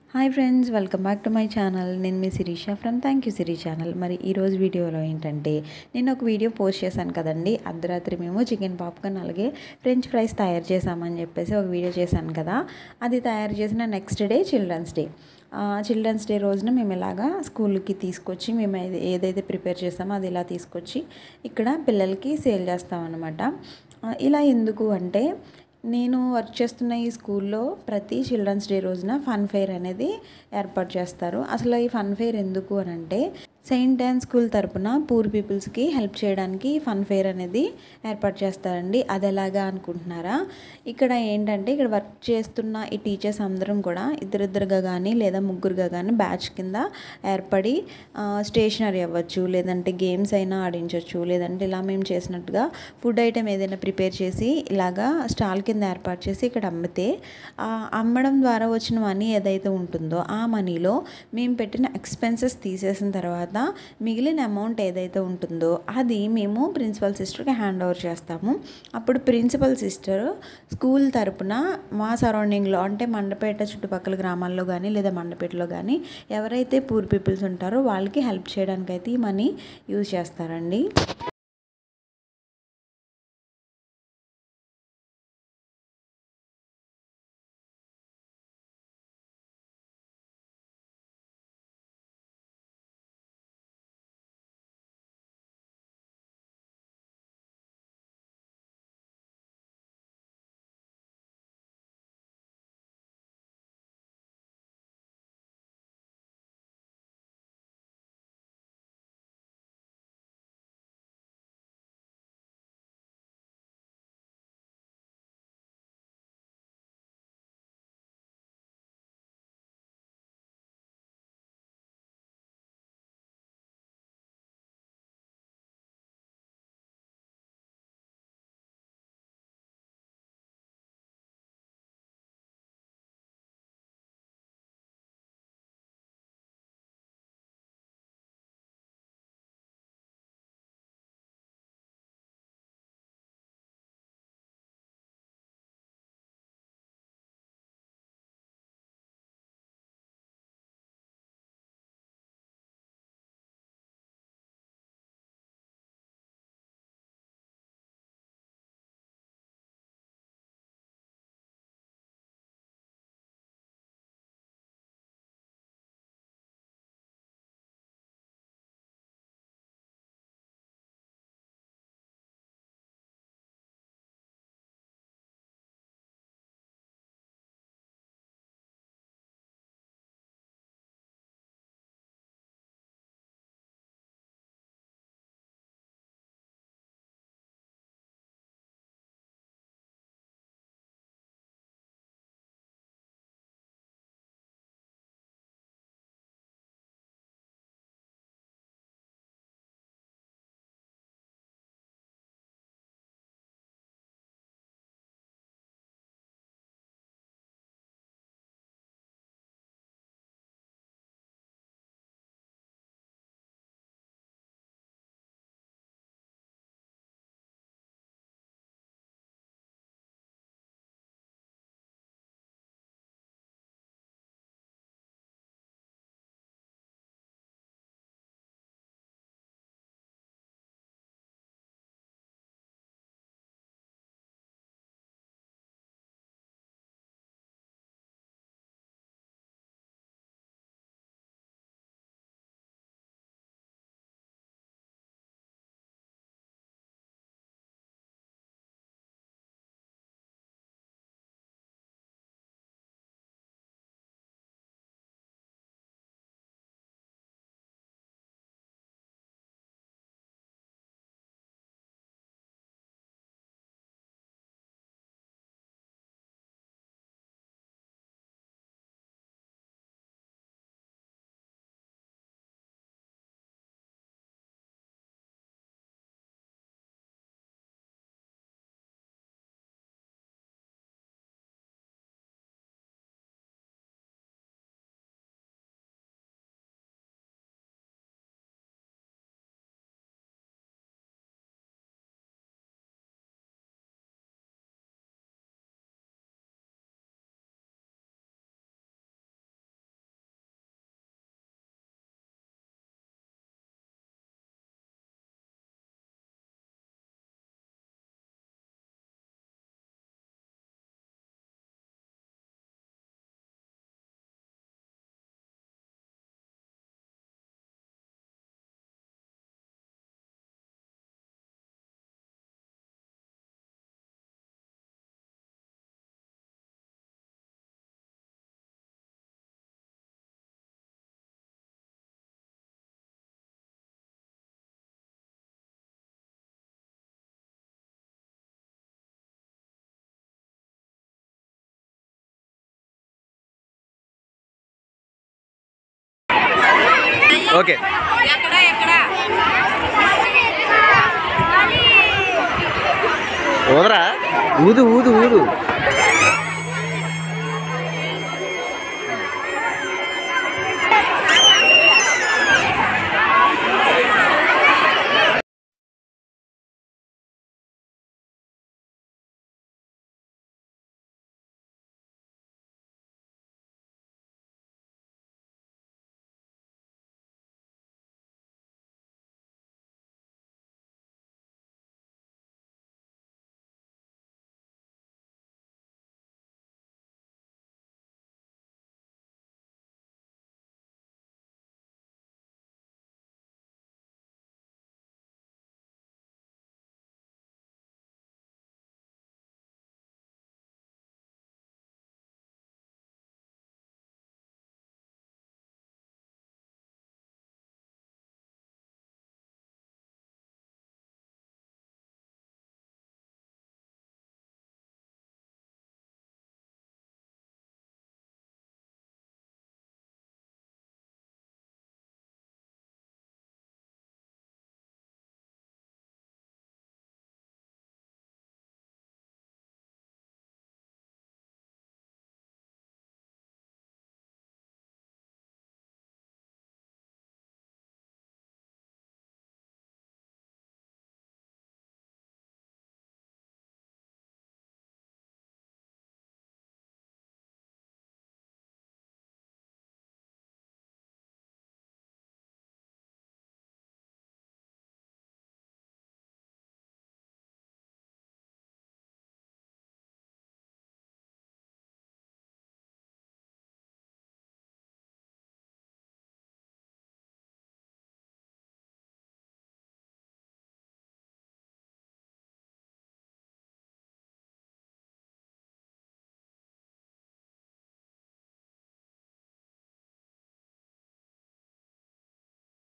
hi friends welcome back to my channel నేను మీ Sirisha from thank you Siri channel మరి ఈరోజు వీడియోలో ఏంటంటే నేను ఒక వీడియో పోస్ట్ చేశాను కదండి అర్ధరాత్రి మేము చికెన్ పాప్కార్న్ అలాగే ఫ్రెంచ్ ఫ్రైస్ తయారు చేసామని చెప్పేసి ఒక వీడియో చేశాను కదా అది తయారు చేసిన next day children's day children's day రోజున మేము ఇలాగా స్కూల్కి తీసుకొచ్చి మేము ఏది- ఏదైతే ప్రిపేర్ చేసామో అది ఇలా తీసుకొచ్చి ఇక్కడ పిల్లలకి సేల్ చేస్తామన్నమాట ఆ, ఇలా ఎందుకు అంటే నేను వర్క్ చేస్తున్న ఈ స్కూల్లో ప్రతి చిల్డ్రన్స్ డే రోజున ఫన్ ఫెయిర్ అనేది ఏర్పాటు చేస్తారు అసలు ఈ ఫన్ ఫెయిర్ ఎందుకు అని అంటే సెయింట్ డాన్ స్కూల్ తరపున పూర్ పీపుల్స్కి హెల్ప్ చేయడానికి ఫన్ ఫెయిర్ అనేది ఏర్పాటు చేస్తారండి అది ఎలాగా అనుకుంటున్నారా ఇక్కడ ఏంటంటే ఇక్కడ వర్క్ చేస్తున్న ఈ టీచర్స్ అందరం కూడా ఇద్దరిద్దరుగా కానీ లేదా ముగ్గురుగా కానీ బ్యాచ్ కింద ఏర్పడి స్టేషనరీ అవ్వచ్చు లేదంటే గేమ్స్ అయినా ఆడించవచ్చు లేదంటే ఇలా మేము చేసినట్టుగా ఫుడ్ ఐటెం ఏదైనా ప్రిపేర్ చేసి ఇలాగా స్టాల్ కింద ఏర్పాటు చేసి ఇక్కడ అమ్మితే ఆ అమ్మడం ద్వారా వచ్చిన మనీ ఏదైతే ఉంటుందో ఆ మనీలో మేము పెట్టిన ఎక్స్పెన్సెస్ తీసేసిన తర్వాత మిగిలిన అమౌంట్ ఏదైతే ఉంటుందో అది మేము ప్రిన్సిపల్ సిస్టర్కి హ్యాండ్ ఓవర్ చేస్తాము అప్పుడు ప్రిన్సిపల్ సిస్టర్ స్కూల్ తరపున మా సరౌండింగ్లో అంటే మండపేట చుట్టుపక్కల గ్రామాల్లో కానీ లేదా మండపేటలో కానీ ఎవరైతే పూర్ పీపుల్స్ ఉంటారో వాళ్ళకి హెల్ప్ చేయడానికి అయితే ఈ మనీ యూజ్ చేస్తారండి ఓకే ఊదరా ఊదు ఊదు ఊదు